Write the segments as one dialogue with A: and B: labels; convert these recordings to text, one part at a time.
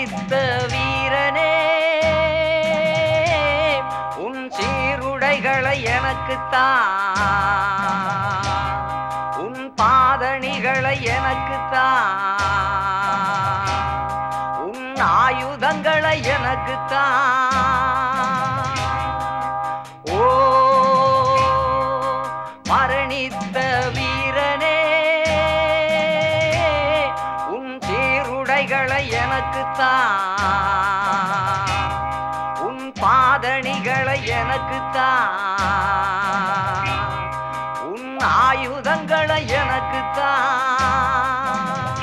A: மரணித்த வீரனே உன் சீருடைகளை எனக்குத்தான் உன் பாதணிகளை எனக்குத்தான் உன் ஆயுதங்களை எனக்குத்தான் ஓ மரணித்த வீரனே உன் சீருடைகளை எனக்குத்தான் உன் பாதணிகளை எனக்குத்தான் உன் ஆயுதங்களை எனக்குத்தான்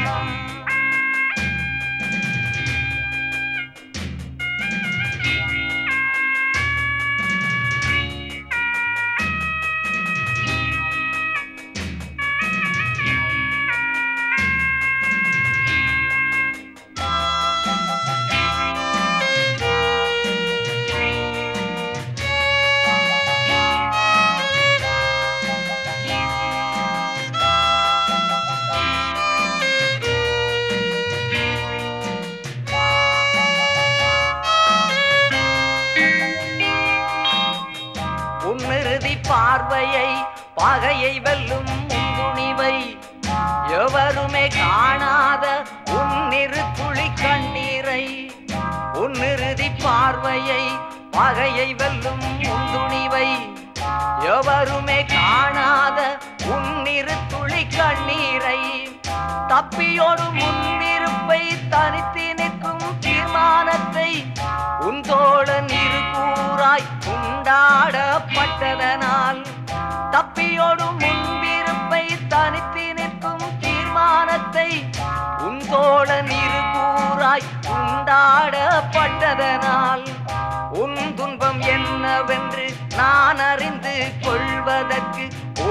A: உன்னிறுதி பார்வையை பகையை வெல்லும் உன் துணிவை எவருமே காணாத உன்னிரு துளி கண்ணீரை உன்னிறுதி பார்வையை பகையை வெல்லும் உன் துணிவை எவருமே காணாத உன்னிரு துளி கண்ணீரை தப்பியோடு முன்னிருப்பை தனித்து நிற்கும் தீர்மானத்தை உன் தோழன் இரு கூறாய் உண்டாடப்பட்டதனால் தப்பியோடு முன்பிருப்பை தனித்து நிற்கும் தீர்மானத்தை உன் தோழன் இரு கூறாய் உண்டாடப்பட்டதனால் உன் துன்பம் என்னவென்று நான் அறிந்து கொள்வதற்கு ஓ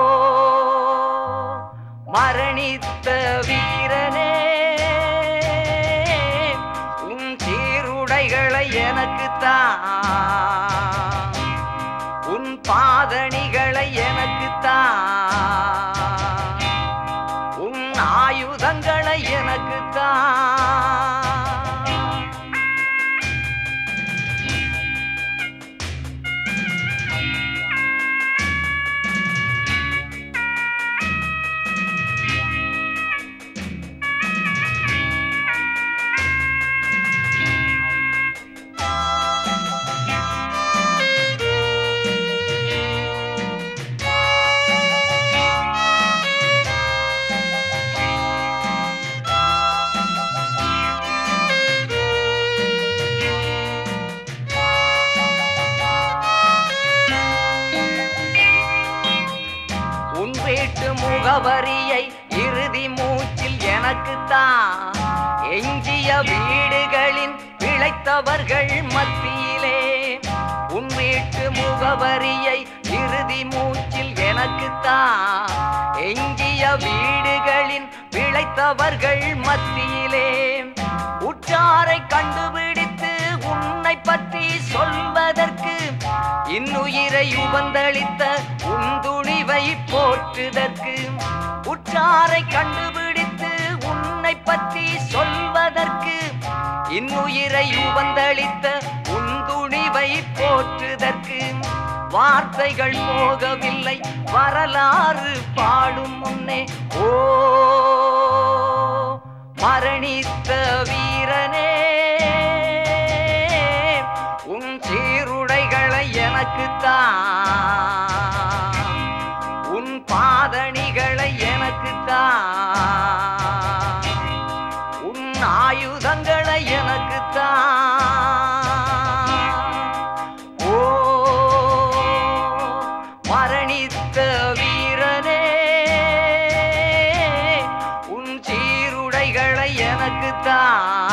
A: மரணித்த வீரனே உன் சீருடைகளை எனக்குத்தான் உன் பாதணிகளை எனக்குத்தான் உன் ஆயுதங்களை எனக்குத்தான் உன் வீட்டு முகவரியை இறுதி மூச்சில் எனக்குத்தான் எஞ்சிய வீடுகளின் பிழைத்தவர்கள் மத்தியிலே உன் வீட்டு முகவரியை இறுதி மூச்சில் எனக்குத்தான் எஞ்சிய வீடுகளின் பிழைத்தவர்கள் மத்தியிலே உற்றாரை கண்டுபிடித்து உன்னை பற்றி சொல்வதற்கு இன்னுயிரை உபந்தளித்த உன் துணிவை போற்றுதற்கு உற்றாரை கண்டுபிடித்து உன்னை பற்றி சொல்வதற்கு இன்னுயிரை உபந்தளித்த உன் துணிவை போற்றுதற்கு வார்த்தைகள் போகவில்லை வரலாறு பாடும் முன்னே ஓ மரணித்த வீரனே உன் சீருடைகளை எனக்குத்தான் உன் பாதணிகளை எனக்குத்தான் உன் ஆயுதங்களை எனக்குத்தான் ஓ மரணித்த வீரனே உன் சீருடைகளை எனக்குத்தான்